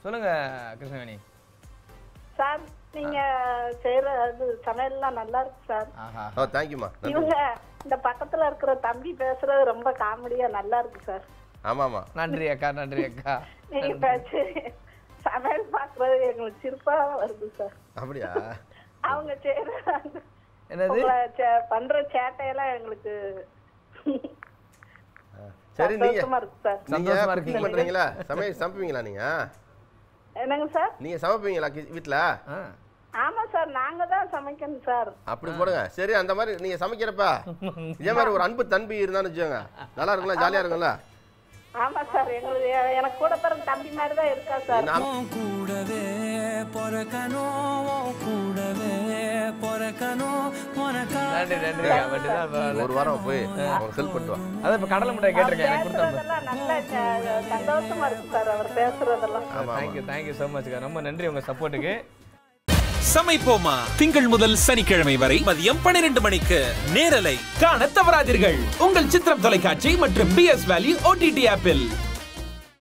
சொல்லுங்க கிருஷ்ணவேணி சார் நீங்க செய்யற அது சமையல்லாம் நல்லா இருக்கு சார் ஆஹா ஓ தேங்க்யூம்மா நன்றி இவங்க இந்த பக்கத்துல இருக்கிற தம்பி பேசுறது ரொம்ப காமெடியா நல்லா இருக்கு சார் ஆமாம்மா நன்றி அக்கா நன்றி அக்கா நீங்க பேச்சு சமையல் பாக்குறது எங்களுக்கு சிரிப்பா வருது சார் அப்படியா அவங்க செய்யற அந்த- என்னது உங்களை சே- பண்ற சேட்டையெல்லாம் எங்களுக்கு சரி நீங்க சந்தோஷமா இருக்கு சார் நீங்க சந்தோஷமா குக்கிங் இருக்கீங்க. பண்றீங்களா சமையல் சமைப்பீங்களா நீங்க என்னங்க சார் நீங்க சமைப்பீங்களா கி- வீட்ல ஆ. ஆமா சார் நாங்க தான் சமைக்கணும் சார் அப்படி போடுங்க சரி அந்த மாதிரி நீங்க சமைக்கிறப்ப இதே மாதிரி ஒரு அன்பு தன்பி இருந்தான்னு வச்சுக்கோங்க நல்லா இருக்கும்ல ஜாலியா இருக்கும்ல ஆமா சார் எங்களுக்கு எ- எனக்கு கூட பிறந்த தம்பி மாதிரி தான் இருக்கா சார் நான் உன் கூடவே பொறக்கணும் உன் கூடவே பொறக்கணும் உனக்கா நன்றி நன்றி அக்கா மட்டும்தான் இப்ப- ஒரு வாரம் போய் அவங்க செல் பண்ணிட்டு வா அதான் இப்ப கடலை மிட்டாய் கேட்டிருக்கேன் எனக்கு கொடுத்தா பேசுறதெல்லாம் நல்ல ச- சந்தோஷமா இருக்கு சார் அவர் பேசுறதெல்லாம் ஆமா தேங்க்யூ தேங்க்யூ ஸோ மச் ரொம்ப நன்றி உங்க சப்போர்ட்டுக்கு சமைப்போமா திங்கள் முதல் சனிக்கிழமை வரை மதியம் பன்னிரண்டு மணிக்கு நேரலை காண தவறாதீர்கள் உங்கள் சித்திரம் தொலைக்காட்சி மற்றும் பி எஸ் வேல்யூ ஓடிடி ஆப்பில்